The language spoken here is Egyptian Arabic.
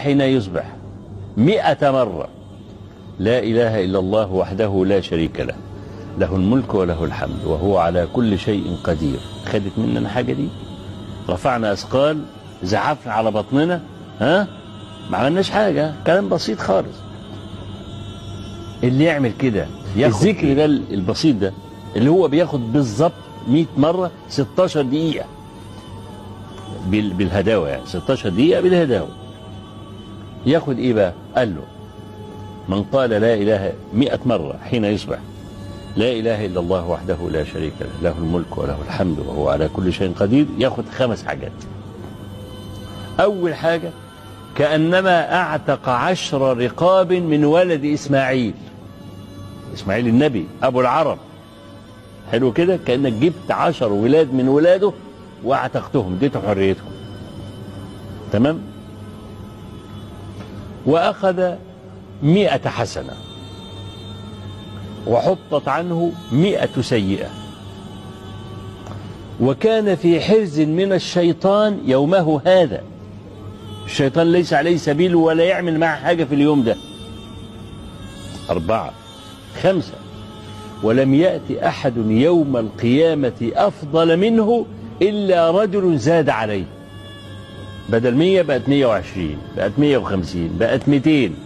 حين يصبح مئة مرة لا إله إلا الله وحده لا شريك له له الملك وله الحمد وهو على كل شيء قدير خدت مننا الحاجة دي رفعنا أثقال زعفنا على بطننا ها ما عملناش حاجة كلام بسيط خالص اللي يعمل كده ياخد الذكر ده البسيط ده اللي هو بياخد بالظبط 100 مرة 16 دقيقة بال- بالهداوة يعني 16 دقيقة بالهداوة ياخد ايه بقى قال له من قال لا اله 100 مرة حين يصبح لا اله الا الله وحده لا شريك له له الملك وله الحمد وهو على كل شيء قدير ياخد خمس حاجات اول حاجة كأنما اعتق عشر رقاب من ولد اسماعيل اسماعيل النبي ابو العرب حلو كده كانك جبت عشر ولاد من ولاده واعتقتهم اديته حريتهم تمام واخذ مئة حسنة وحطت عنه مئة سيئة وكان في حرز من الشيطان يومه هذا الشيطان ليس عليه سبيل ولا يعمل معه حاجة في اليوم ده أربعة خمسة ولم يأتي أحد يوم القيامة أفضل منه إلا رجل زاد عليه بدل مية بقت مية وعشرين بقت مية وخمسين بقت ميتين